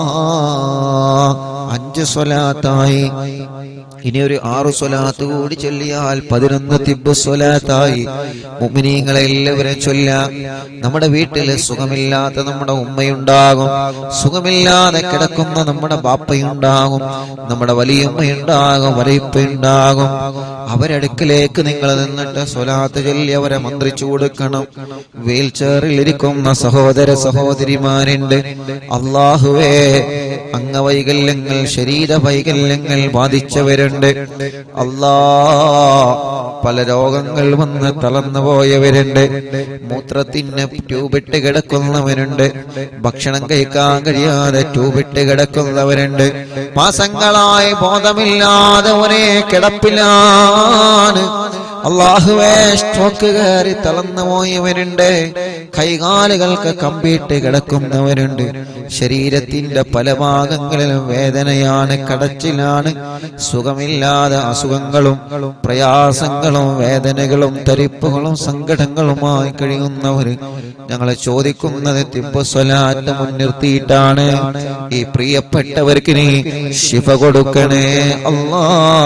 അഞ്ച് സ്വലാത്തായി ഇനി ഒരു ആറു സ്വലാത്ത് കൂടി ചൊല്ലിയാൽ പതിനൊന്ന് തിബ് സ്വലാത്തായി മുമിനീങ്ങളെ എല്ലാവരും ചൊല്ലാം നമ്മുടെ വീട്ടിൽ സുഖമില്ലാത്ത നമ്മുടെ ഉമ്മയുണ്ടാകും സുഖമില്ലാതെ കിടക്കുന്ന നമ്മുടെ ബാപ്പയുണ്ടാകും നമ്മുടെ വലിയമ്മയുണ്ടാകും വലയപ്പയുണ്ടാകും അവരടുക്കിലേക്ക് നിങ്ങൾ നിന്നിട്ട് സ്വലാത്ത് ചൊല്ലി അവരെ മന്ത്രിച്ചു കൊടുക്കണം വീൽ ചെയറിൽ ഇരിക്കുന്ന സഹോദര സഹോദരിമാരുണ്ട് അള്ളാഹുവേ അംഗവൈകല്യങ്ങൾ ശരീര വൈകല്യങ്ങൾ ബാധിച്ചവരുണ്ട് അല്ലാ പല രോഗങ്ങൾ വന്ന് തളർന്നു പോയവരുണ്ട് മൂത്രത്തിന് ട്യൂബിട്ട് കിടക്കുന്നവരുണ്ട് ഭക്ഷണം കഴിക്കാൻ കഴിയാതെ ട്യൂബിട്ട് കിടക്കുന്നവരുണ്ട് മാസങ്ങളായി ബോധമില്ലാതെ ഒരേ കിടപ്പിലാണ് അള്ളാഹുവേ സ്ട്രോക്ക് കയറി തളർന്നു പോയവരുണ്ട് കൈകാലുകൾക്ക് കമ്പിയിട്ട് കിടക്കുന്നവരുണ്ട് ശരീരത്തിന്റെ പല ഭാഗങ്ങളിലും വേദനയാണ് കടച്ചിലാണ് സുഖമില്ലാതെ അസുഖങ്ങളും പ്രയാസങ്ങളും വേദനകളും തരിപ്പുകളും സങ്കടങ്ങളുമായി കഴിയുന്നവര് ഞങ്ങളെ ചോദിക്കുന്നത് തിപ്പസ്വലാറ്റ് മുൻനിർത്തിയിട്ടാണ് ഈ പ്രിയപ്പെട്ടവർക്ക് നീ ശിഫ കൊടുക്കണേ അല്ലാ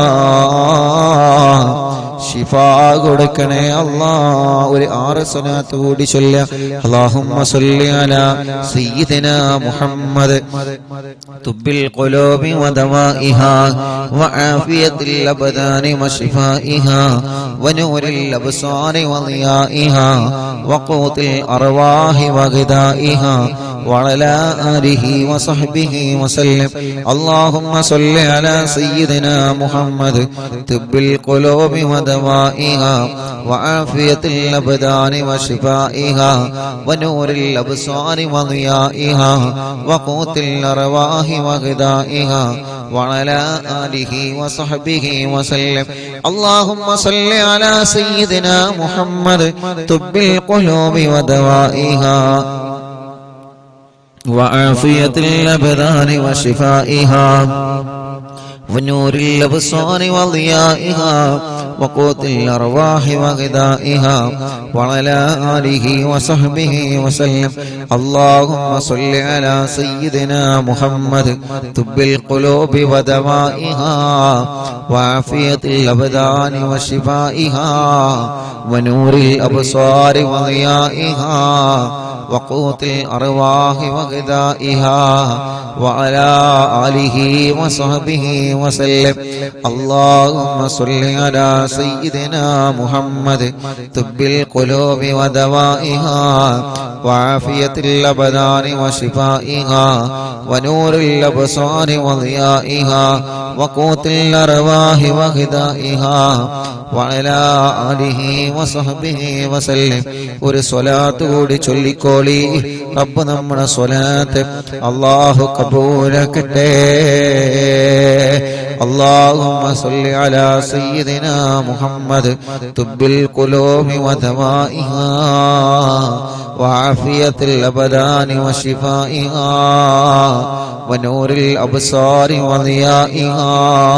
ഷിഫ കൊടുക്കണേ അല്ലാ ഒരു ആറ് സ്വലാത്ത് കൂടി ചൊല്ല അല്ലാഹുമ്മ സല്ലി അലാ സയ്യിദിനാ മുഹമ്മദ് തുബ്ബിൽ ഖുലൂബി വദവാഇഹാ വആഫിയത്തിൽ അബ്ദാനി വശിഫാഇഹാ വനൂരിൽ അബ്സാരി വളിയാഇഹാ വഖൂത്തിൽ അർവാഹി വഗദാഇഹാ وعلى آله وصحبه وسلم اللهم صل على سيدنا محمد طب القلوب ودوائها وعافية الأبدان وشفائها ونور الأبصار وضيائها وقوت الأرواح وغذائها وعلى آله وصحبه وسلم اللهم صل على سيدنا محمد طب القلوب ودوائها وعافية الأبدان وشفائها ونور الأبصار وضيائها وقوت الأرواح وغذائها وعلى آله وصحبه وسلم اللهم صل على سيدنا محمد طب القلوب ودوائها وعافية الأبدان وشفائها ونور الأبصار وضيائها وقوت الأرواح وغذائها وعلى آله وصحبه وسلم اللهم صل على سيدنا محمد طب القلوب ودوائها وعافية الأبدان وشفائها ونور الأبصار وضيائها وقوت الأرواح وغذائها وعلى آله وصحبه وسلم ഒരു സ്വലാത്ത് കൂടി ചൊല്ലിക്കോളി റബ്ബ് നമ്മുടെ സ്വലാത്ത് അള്ളാഹു കബൂലക്കട്ടെ اللهم صل على سيدنا محمد طب القلوب ودوائها وعافية الأبدان وشفائها ونور الأبصار وضيائها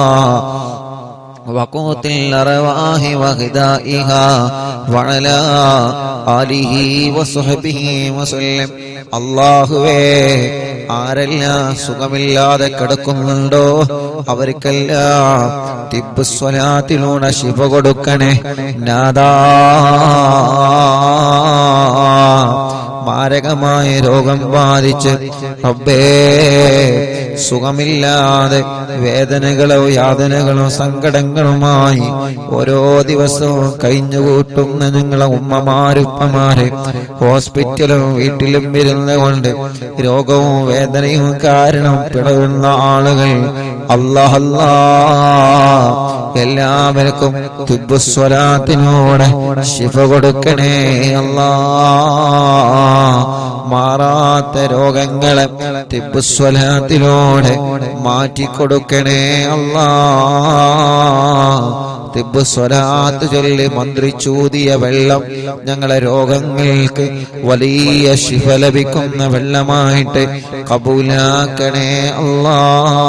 وقوت الأرواح وغذائها وعلى آله وصحبه وسلم അള്ളാഹുവേ ആരെല്ലാം സുഖമില്ലാതെ കിടക്കുന്നുണ്ടോ അവർക്കെല്ലാം തിബ് സ്വലാത്തിലൂടെ ശിവ കൊടുക്കണേ നാദാ മാരകമായ രോഗം ബാധിച്ച് റബ്ബേ സുഖമില്ലാതെ വേദനകളോ യാതനകളോ സങ്കടങ്ങളുമായി ഓരോ ദിവസവും കഴിഞ്ഞുകൂട്ടുന്ന ഞങ്ങളെ ഉമ്മമാരുപ്പമാര് ഹോസ്പിറ്റലും വീട്ടിലും ഇരുന്നുകൊണ്ട് രോഗവും വേദനയും കാരണം പിടയുന്ന ആളുകൾ അല്ലാഹല്ലാ എല്ലാവർക്കും തുബുസ്വലാത്തിനോടെ ശിഫ കൊടുക്കണേ അല്ലാ മാറാത്ത രോഗങ്ങളെ തിബുസ്വലാത്തിലൂടെ മാറ്റിക്കൊടുക്കണേ അല്ലാ തിബ് സ്വലാത്ത് ചൊല്ലി മന്ത്രിച്ചൂതിയ വെള്ളം ഞങ്ങളെ രോഗങ്ങൾക്ക് വലിയ ശിഫ ലഭിക്കുന്ന വെള്ളമായിട്ട് കബൂലാക്കണേ അല്ലാ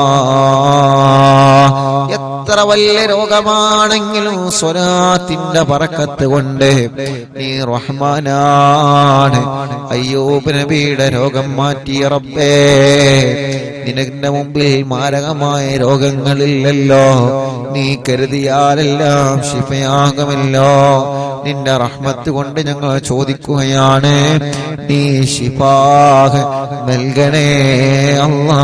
എത്ര വലിയ രോഗമാണെങ്കിലും സ്വലാത്തിന്റെ പറക്കത്ത് കൊണ്ട് നീ റഹ്മാനാണ് അയ്യൂബ് നബിയുടെ രോഗം മാറ്റിയ റബ്ബേ നിനന്റെ മുമ്പിൽ മാരകമായ രോഗങ്ങളില്ലല്ലോ നീ കരുതിയാലെല്ലാം ശിഫയാകുമല്ലോ നിന്റെ റഹ്മത്ത് കൊണ്ട് ഞങ്ങൾ ചോദിക്കുകയാണ് നീ ശിഫാഹ നൽകണേ അല്ലാ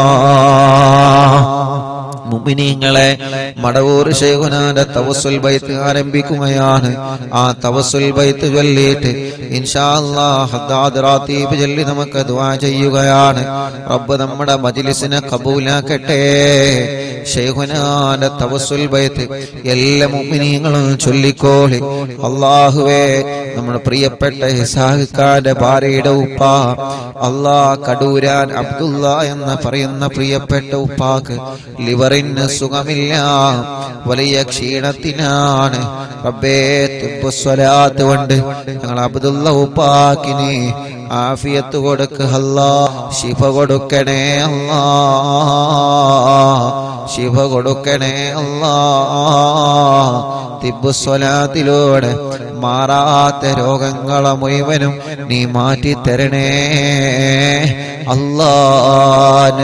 മുമിനീങ്ങളെ മടവൂർ ശൈഖുനാന്റെ തവസുൽ ബൈത്ത് ആരംഭിക്കുകയാണ് ആ തവസുൽ ബൈത്ത് ചൊല്ലിയിട്ട് ഇൻഷാ അല്ലാഹ് ഹദ്ദാദ് റാത്തീബ് ചൊല്ലി നമുക്ക് ദുആ ചെയ്യുകയാണ് റബ്ബ് നമ്മുടെ മജ്ലിസിനെ കബൂലാക്കട്ടെ ശൈഖുനാന്റെ തവസുൽ ബൈത്ത് എല്ലാ മുമിനീങ്ങളും ചൊല്ലിക്കോളി അള്ളാഹുവേ നമ്മുടെ പ്രിയപ്പെട്ട ഹിസാഹിക്കാന്റെ ഭാര്യയുടെ ഉപ്പ അള്ളാ കടൂരാൻ അബ്ദുള്ള എന്ന് പറയുന്ന പ്രിയപ്പെട്ട ഉപ്പാക്ക് ലിവറിന് സുഖമില്ല വലിയ ക്ഷീണത്തിനാണ് റബ്ബേ തുബ്ബുസ്വലാത്ത് കൊണ്ട് ഞങ്ങൾ അബ്ദുള്ള ഉപ്പാക്കിന് ആഫിയത്ത് കൊടുക്ക് അല്ലാ ശിഫ കൊടുക്കണേ അല്ലാ ശിഫ കൊടുക്കണേ അല്ലാ തിബുസ്വലാത്തിലൂടെ മാറാത്ത രോഗങ്ങളെ മുഴുവനും നീ മാറ്റി തരണേ അല്ലാ